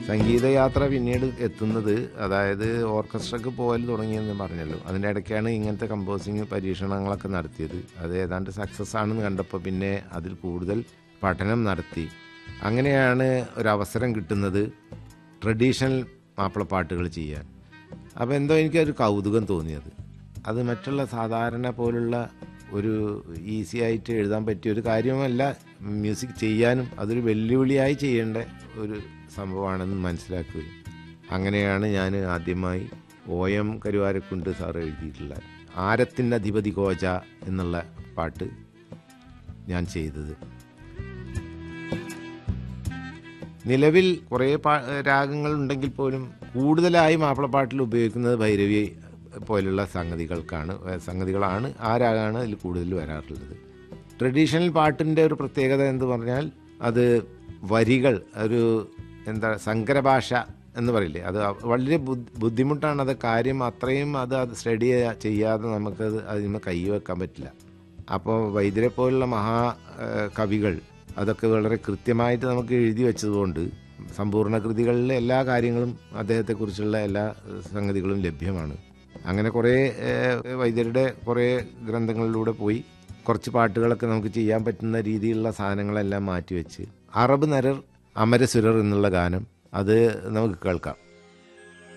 സംഗീതയാത്ര പിന്നീട് എത്തുന്നത് അതായത് ഓർക്കസ്ട്രക്ക് പോകൽ തുടങ്ങിയെന്ന് പറഞ്ഞല്ലോ അതിൻ്റെ ഇടയ്ക്കാണ് ഇങ്ങനത്തെ കമ്പോസിങ് പരീക്ഷണങ്ങളൊക്കെ നടത്തിയത് അത് ഏതാണ്ട് സക്സസ് ആണെന്ന് കണ്ടപ്പോൾ പിന്നെ അതിൽ കൂടുതൽ പഠനം നടത്തി അങ്ങനെയാണ് ഒരവസരം കിട്ടുന്നത് ട്രഡീഷണൽ മാപ്പിളപ്പാട്ടുകൾ ചെയ്യാൻ അപ്പോൾ എന്തോ എനിക്കൊരു കൗതുകം തോന്നിയത് അത് മറ്റുള്ള സാധാരണ പോലുള്ള ഒരു ഈസി ആയിട്ട് എഴുതാൻ പറ്റിയ ഒരു കാര്യമല്ല മ്യൂസിക് ചെയ്യാനും അതൊരു വെല്ലുവിളിയായി ചെയ്യേണ്ട ഒരു സംഭവമാണെന്ന് മനസ്സിലാക്കുകയും അങ്ങനെയാണ് ഞാൻ ആദ്യമായി ഒ എം കരുവാരക്കുണ്ട് സാർ എഴുതിയിട്ടുള്ള ആരത്തിൻ്റെ അധിപതി കോജ എന്നുള്ള പാട്ട് ഞാൻ ചെയ്തത് നിലവിൽ കുറേ പാ രാഗങ്ങൾ ഉണ്ടെങ്കിൽ പോലും കൂടുതലായി മാപ്പിളപ്പാട്ടിൽ ഉപയോഗിക്കുന്നത് ഭൈരവി പോലുള്ള സംഗതികൾക്കാണ് ഏഹ് സംഗതികളാണ് ആ രാഗമാണ് അതിൽ കൂടുതൽ വരാറുള്ളത് ട്രഡീഷണൽ പാട്ടിൻ്റെ ഒരു പ്രത്യേകത എന്ന് പറഞ്ഞാൽ അത് വരികൾ ഒരു എന്താ സങ്കരഭാഷ എന്ന് പറയില്ലേ അത് വളരെ ബുദ്ധി- ബുദ്ധിമുട്ടാണ് അത് കാര്യം അത്രയും അത് അത് സ്റ്റഡി ചെയ്യാതെ നമുക്കത് അതിന് കൈ വെക്കാൻ പറ്റില്ല അപ്പോൾ വൈദ്യരെ പോലുള്ള മഹാ ഏഹ് കവികൾ അതൊക്കെ വളരെ കൃത്യമായിട്ട് നമുക്ക് എഴുതി വെച്ചതുകൊണ്ട് സമ്പൂർണ്ണ കൃതികളിലെ എല്ലാ കാര്യങ്ങളും അദ്ദേഹത്തെക്കുറിച്ചുള്ള എല്ലാ ഏഹ് സംഗതികളും ലഭ്യമാണ് അങ്ങനെ കുറേ ഏഹ് വൈദ്യരുടെ കുറേ ഗ്രന്ഥങ്ങളിലൂടെ പോയി കുറച്ച് പാട്ടുകളൊക്കെ നമുക്ക് ചെയ്യാൻ പറ്റുന്ന രീതിയിലുള്ള സാധനങ്ങളെല്ലാം മാറ്റിവെച്ച് അറബ് നരർ അമരസുരർ എന്നുള്ള ഗാനം അത് നമുക്ക് കേൾക്കാം